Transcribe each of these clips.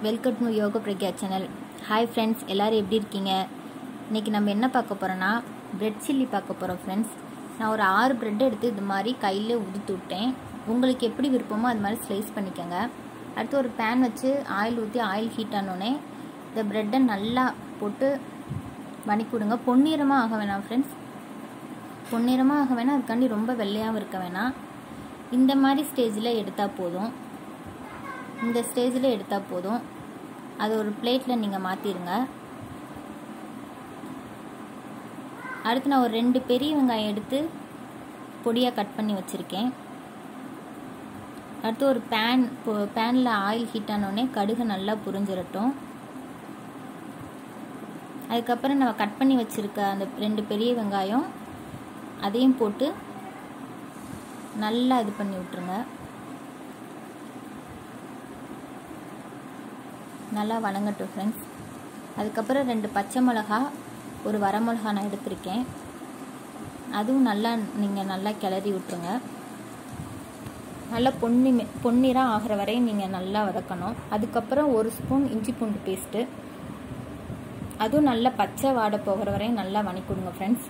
welcome to யோக Pragya channel hi friends எல்லோரும் எப்படி இருக்கீங்க இன்றைக்கி நம்ம என்ன பார்க்க போகிறோன்னா பிரெட் சில்லி பார்க்க போகிறோம் ஃப்ரெண்ட்ஸ் நான் ஒரு ஆறு பிரெட் எடுத்து இது மாதிரி கையில் உதுத்து விட்டேன் உங்களுக்கு எப்படி விருப்பமோ அது மாதிரி ஸ்லைஸ் பண்ணிக்கோங்க அடுத்து ஒரு பேன் வச்சு ஆயில் ஊற்றி ஆயில் ஹீட் ஆனோடனே இந்த ப்ரெட்டை நல்லா போட்டு வணக்கி விடுங்க பொன்னிறமாக ஆக வேணாம் ஃப்ரெண்ட்ஸ் பொன்னிறமாக ஆக வேணாம் அதுக்காண்டி ரொம்ப வெள்ளையாகவும் இருக்க வேணாம் இந்த மாதிரி ஸ்டேஜில் எடுத்தால் போதும் இந்த ஸ்டேஜில் எடுத்தால் போதும் அது ஒரு பிளேட்டில் நீங்கள் மாற்றிடுங்க அடுத்து நான் ஒரு ரெண்டு பெரிய வெங்காயம் எடுத்து பொடியாக கட் பண்ணி வச்சுருக்கேன் அடுத்து ஒரு பேன் பேனில் ஆயில் ஹீட் ஆனோடனே கடுகு நல்லா புரிஞ்சிடட்டும் அதுக்கப்புறம் நம்ம கட் பண்ணி வச்சுருக்க அந்த ரெண்டு பெரிய வெங்காயம் அதையும் போட்டு நல்லா இது பண்ணி விட்ருங்க நல்லா வணங்கட்டும் ஃப்ரெண்ட்ஸ் அதுக்கப்புறம் ரெண்டு பச்சை மிளகா ஒரு வரமிளகா நான் எடுத்திருக்கேன் அதுவும் நல்லா நீங்கள் நல்லா கிளறி விட்டுருங்க நல்லா பொன்னி பொன்னிறம் ஆகிற வரை நீங்கள் நல்லா வதக்கணும் அதுக்கப்புறம் ஒரு ஸ்பூன் இஞ்சி பூண்டு பேஸ்ட்டு அதுவும் நல்லா பச்சை வாடை போகிற வரையும் நல்லா வணக்கிவிடுங்க ஃப்ரெண்ட்ஸ்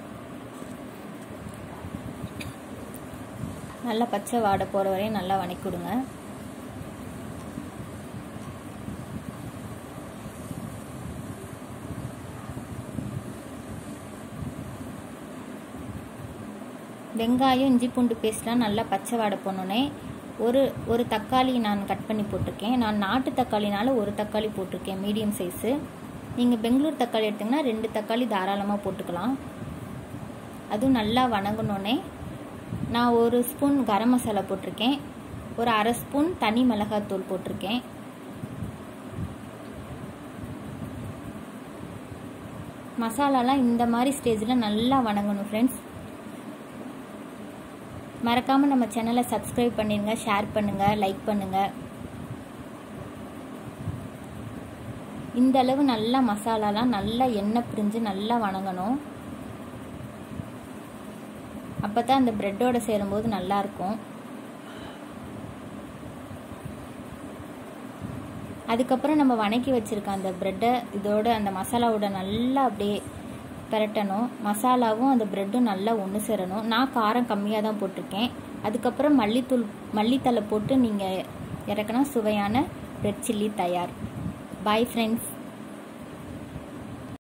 நல்லா பச்சை வாடை போகிற வரையும் நல்லா வணக்கிவிடுங்க வெங்காயம் இஞ்சி பூண்டு பேஸ்ட்லாம் நல்லா பச்சை வாடை போனோடனே ஒரு ஒரு தக்காளி நான் கட் பண்ணி போட்டிருக்கேன் நான் நாட்டு தக்காளினால ஒரு தக்காளி போட்டிருக்கேன் மீடியம் சைஸு நீங்கள் பெங்களூர் தக்காளி எடுத்திங்கன்னா ரெண்டு தக்காளி தாராளமாக போட்டுக்கலாம் அதுவும் நல்லா வணங்கினோடனே நான் ஒரு ஸ்பூன் கரம் மசாலா போட்டிருக்கேன் ஒரு அரை ஸ்பூன் தனி மிளகாத்தூள் போட்டிருக்கேன் மசாலாலாம் இந்த மாதிரி ஸ்டேஜில் நல்லா வணங்கணும் ஃப்ரெண்ட்ஸ் மறக்காமல் நம்ம சேனலை சப்ஸ்கிரைப் பண்ணிடுங்க ஷேர் பண்ணுங்கள் லைக் பண்ணுங்கள் இந்த அளவு நல்லா மசாலாலாம் நல்லா எண்ணெய் பிரிஞ்சு நல்லா வணங்கணும் அப்போ தான் அந்த ப்ரெட்டோட சேரும்போது நல்லாயிருக்கும் அதுக்கப்புறம் நம்ம வணக்கி வச்சுருக்க அந்த ப்ரெட்டை இதோட அந்த மசாலாவோட நல்லா அப்படியே பெரட்டணும் மசாலாவும் அந்த ப்ரெட்டும் நல்லா ஒன்று சேரணும் நான் காரம் கம்மியாக தான் போட்டிருக்கேன் அதுக்கப்புறம் மல்லித்தூள் மல்லித்தலை போட்டு நீங்கள் இறக்குனா சுவையான ரெட் சில்லி தயார் பாய் ஃப்ரெண்ட்ஸ்